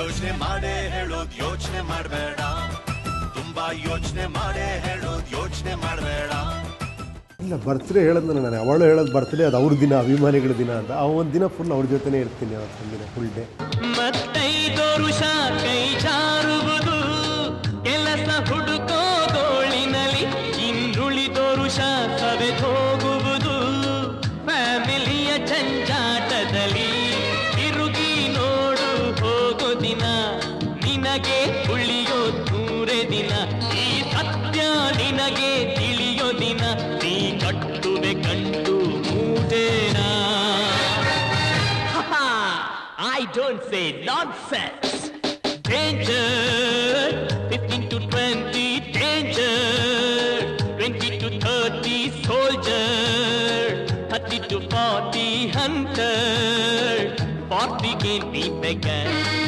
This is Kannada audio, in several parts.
ಯೋಚನೆ ಮಾಡೇ ಹೇಳೋದ್ ಯೋಚನೆ ಮಾಡಬೇಡ ತುಂಬಾ ಯೋಚನೆ ಮಾಡೇ ಹೇಳೋದ್ ಯೋಚನೆ ಮಾಡಬೇಡ ಇಲ್ಲ ಬರ್ತ್ಡೇ ಹೇಳಿದ್ನಲ್ಲ ನಾನು ಅವಳು ಹೇಳೋದು ಬರ್ತ್ಡೇ ಅದು ಅವ್ರ ದಿನ ಅಭಿಮಾನಿಗಳ ದಿನ ಅಂತ ಆ ಒಂದು ದಿನ ಫುಲ್ ಅವ್ರ ಜೊತೆನೇ ಇರ್ತೀನಿ ಅವತ್ತು ದಿನ ಫುಲ್ ಡೇ ಮತ್ತೈದು ವರುಷ ಕೈ ಜಾರುವುದು ಕೆಲಸ ಹುಡುಕೋ ಗೋಳಿನಲ್ಲಿ ಇನ್ನುಳಿದೋ ವರುಷ ಸವೆದೋಗುವುದು ಫ್ಯಾಮಿಲಿಯ ಜಂಜಾಟದಲ್ಲಿ ತಿರುಗಿ ನೋಡು ಹೋಗೋ ದಿನ ನಿನಗೆ ಉಳಿಯೋ ನೂರೇ ದಿನ ಈ ಸತ್ಯ ನಿನಗೆ ತಿಳಿಯೋ ದಿನ ನೀ ಕಟ್ಟುವೆ ಕಂಡು ಮೂಟೇನಾ I don't say nonsense. Danger, 15 to 20, danger, 20 to 30, soldier, 30 to 40, hunter, 40 game be beggar,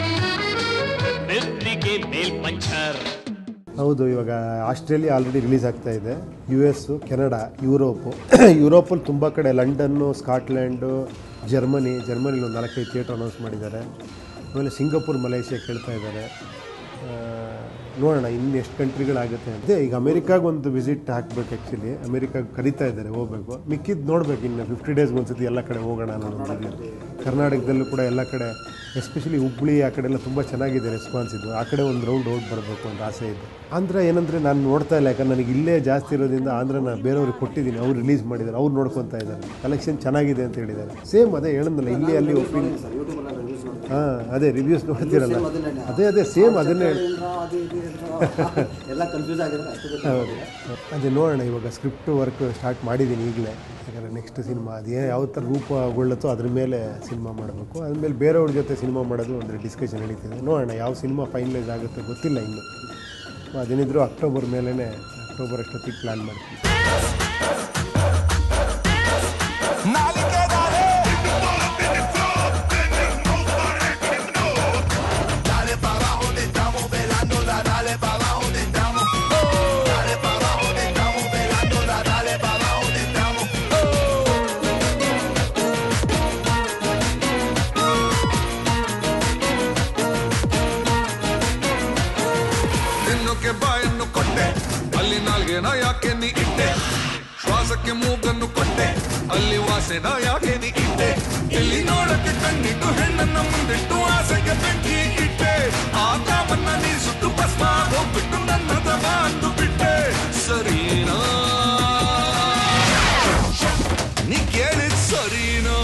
50 game mail puncher. ಹೌದು ಇವಾಗ ಆಸ್ಟ್ರೇಲಿಯಾ ಆಲ್ರೆಡಿ ರಿಲೀಸ್ ಆಗ್ತಾ ಇದೆ ಯು ಎಸ್ಸು ಕೆನಡಾ ಯುರೋಪು ಯುರೋಪಲ್ಲಿ ತುಂಬ ಕಡೆ ಲಂಡನ್ನು ಸ್ಕಾಟ್ಲ್ಯಾಂಡು ಜರ್ಮನಿ ಜರ್ಮನಿಲಿ ಒಂದು ನಾಲ್ಕೈದು ಥಿಯೇಟ್ರ್ ಅನೌನ್ಸ್ ಮಾಡಿದ್ದಾರೆ ಆಮೇಲೆ ಸಿಂಗಾಪುರ್ ಮಲೇಷ್ಯಾ ಕೇಳ್ತಾ ಇದ್ದಾರೆ ಆ, ನೋಡೋಣ ಇನ್ನು ಎಷ್ಟು ಕಂಟ್ರಿಗಳಾಗುತ್ತೆ ಅಂತ ಈಗ ಅಮೇರಿಕಾಗೆ ಒಂದು ವಿಸಿಟ್ ಹಾಕ್ಬೇಕು ಆ್ಯಕ್ಚುಲಿ ಅಮೇರಿಕಾಗೆ ಕರಿತಾ ಇದ್ದಾರೆ ಹೋಗ್ಬೇಕು ಮಿಕ್ಕಿದ್ದು ನೋಡ್ಬೇಕು ಇನ್ನು ಫಿಫ್ಟಿ ಡೇಸ್ಗೆ ಒಂದ್ಸತಿ ಎಲ್ಲ ಕಡೆ ಹೋಗೋಣ ಅನ್ನೋದು ಕರ್ನಾಟಕದಲ್ಲೂ ಕೂಡ ಎಲ್ಲ ಕಡೆ ಎಸ್ಪೆಷಲಿ ಹುಬ್ಳಿ ಆ ಕಡೆ ಎಲ್ಲ ತುಂಬ ಚೆನ್ನಾಗಿದೆ ರೆಸ್ಪಾನ್ಸ್ ಇದು ಆ ಕಡೆ ಒಂದು ರೌಂಡ್ ಹೋಗಿ ಬರಬೇಕು ಅಂತ ಆಸೆ ಇದೆ ಆಂಧ್ರ ಏನಂದರೆ ನಾನು ನೋಡ್ತಾ ಇಲ್ಲ ಯಾಕಂದ್ರೆ ನನಗೆ ಇಲ್ಲೇ ಜಾಸ್ತಿ ಇರೋದ್ರಿಂದ ಆಂಧ್ರನ ಬೇರೆಯವ್ರಿಗೆ ಕೊಟ್ಟಿದ್ದೀನಿ ಅವ್ರು ರಿಲೀಸ್ ಮಾಡಿದ್ದಾರೆ ಅವ್ರು ನೋಡ್ಕೊತಾ ಇದ್ದಾರೆ ಕಲೆಕ್ಷನ್ ಚೆನ್ನಾಗಿದೆ ಅಂತ ಹೇಳಿದ್ದಾರೆ ಸೇಮ್ ಅದೇ ಹೇಳಂದಲ್ಲ ಇಲ್ಲಿ ಅಲ್ಲಿ ಒಪಿನಿಯನ್ ಹಾಂ ಅದೇ ರಿವ್ಯೂಸ್ ನೋಡ್ತೀರಲ್ಲ ಅದೇ ಅದೇ ಸೇಮ್ ಅದನ್ನೇ ಹೇಳಿ ಅದು ಇದು ಅಂತ ಎಲ್ಲ ಕನ್ಫ್ಯೂಸ್ ಆಗಿರೋ ಅಷ್ಟು ಹೌದು ಅದೇ ನೋಡೋಣ ಇವಾಗ ಸ್ಕ್ರಿಪ್ಟ್ ವರ್ಕ್ ಸ್ಟಾರ್ಟ್ ಮಾಡಿದ್ದೀನಿ ಈಗಲೇ ಯಾಕಂದರೆ ನೆಕ್ಸ್ಟ್ ಸಿನಿಮಾ ಅದೇ ಯಾವ ಥರ ರೂಪಗೊಳ್ಳುತ್ತೋ ಅದ್ರ ಮೇಲೆ ಸಿನಿಮಾ ಮಾಡಬೇಕು ಅದ್ಮೇಲೆ ಬೇರೆಯವ್ರ ಜೊತೆ ಸಿನಿಮಾ ಮಾಡೋದು ಒಂದು ಡಿಸ್ಕಷನ್ ನಡೀತಿದೆ ನೋಡೋಣ ಯಾವ ಸಿನಿಮಾ ಫೈನಲೈಸ್ ಆಗುತ್ತೆ ಗೊತ್ತಿಲ್ಲ ಇನ್ನು ಅದೇನಿದ್ರು ಅಕ್ಟೋಬರ್ ಮೇಲೇ ಅಕ್ಟೋಬರ್ ಅಷ್ಟೊತ್ತಿಗೆ ಪ್ಲ್ಯಾನ್ ಮಾಡ್ತೀನಿ ತಿನ್ನೋಕೆ ಬಾಯನ್ನು ಕೊಟ್ಟೆ ಅಲ್ಲಿ ನಾಲ್ಗೆನ ಯಾಕೆ ನೀ ಇಟ್ಟೆ ಶ್ವಾಸಕ್ಕೆ ಮೂಗನ್ನು ಕೊಟ್ಟೆ ಅಲ್ಲಿ ವಾಸೆನ ಯಾಕೆ ನೀ ಇಟ್ಟೆ ಇಲ್ಲಿ ನೋಡಕ್ಕೆ ಕಣ್ಣಿಟ್ಟು ಹೆಣ್ಣನ್ನ ಮುಂದಿಟ್ಟು ಆಸೆಗೆ ಬೆಂಕಿ ಇಟ್ಟೆ ಆ ಕಾಮನ್ನ ನೀ ಸುಟ್ಟು ಭಸ್ಮ ಹೋಗ್ಬಿಟ್ಟು ನನ್ನದ ಮಾತು ಬಿಟ್ಟೆ ಸರಿನಾ ನೀ ಕೇಳಿದ್ ಸರಿನಾ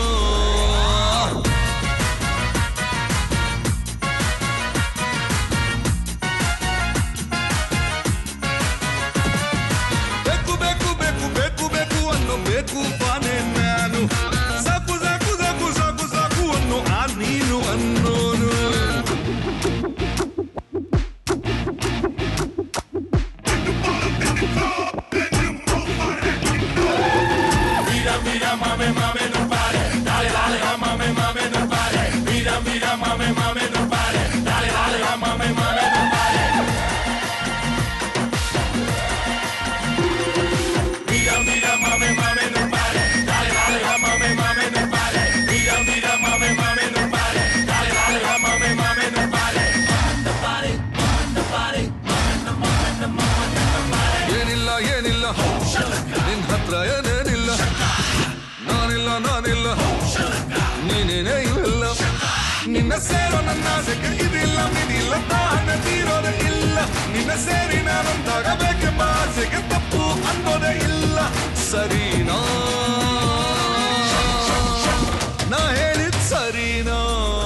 ಬೇಕು ಬೇಕು ಬೇಕು ಬೇಕು ಬೇಕು ಅನ್ನೋ ಬೇಕು ಬಾನೆ ನಾನು ಸಾಕು ಸಾಕು ಸಾಕು ಸಾಕು ಸಾಕು ಅನ್ನೋ ಆ ನೀನು ಅನ್ನೋನು ಏನಿಲ್ಲ ಏನಿಲ್ಲ ನಿನ್ ಹತ್ರ ಏನೇನಿಲ್ಲ ನಾನಿಲ್ಲ ನಾನಿಲ್ಲ ನೀನೇನೇ ಇಲ್ಲ ನಿನ್ನ ಸೇರೋ ನನ್ನ ಆಸೆಗೆ ಇದಿಲ್ಲ ಮಿದಿಲ್ಲ ತಾನ ತೀರೋದೇ ಇಲ್ಲ ನಿನ್ನ ಸೇರಿ ನಾನೊಂದಾಗಬೇಕೆಂಬ ಆಸೆಗೆ ತಪ್ಪು ಅನ್ನೋದೇ ಇಲ್ಲ ಸರಿನಾ ನಾ ಹೇಳಿದ್ ಸರಿನಾ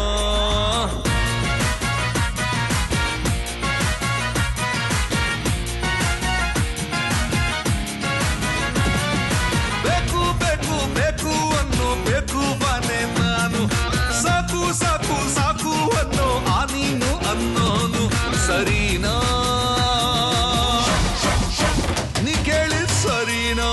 ಬೇಕು ಬೇಕು ಬೇಕು ಅನ್ನೋ ಬೇಕು ಬಾನೆ ನಾನು ಸಾಕು ಸಾಕು ಸಾಕು ಅನ್ನೋ ಆ ನೀನು ಅನ್ನೋನು ಸರಿನಾ ನೀ ಕೇಳಿ ಸರಿನಾ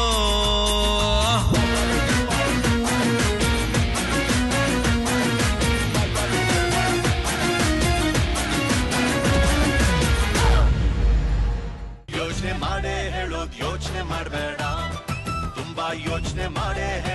ಯೋಚನೆ ಮಾಡೇ ಹೇಳೋದ್ ಯೋಚನೆ ಮಾಡಬೇಡ ತುಂಬಾ ಯೋಚನೆ ಮಾಡೇ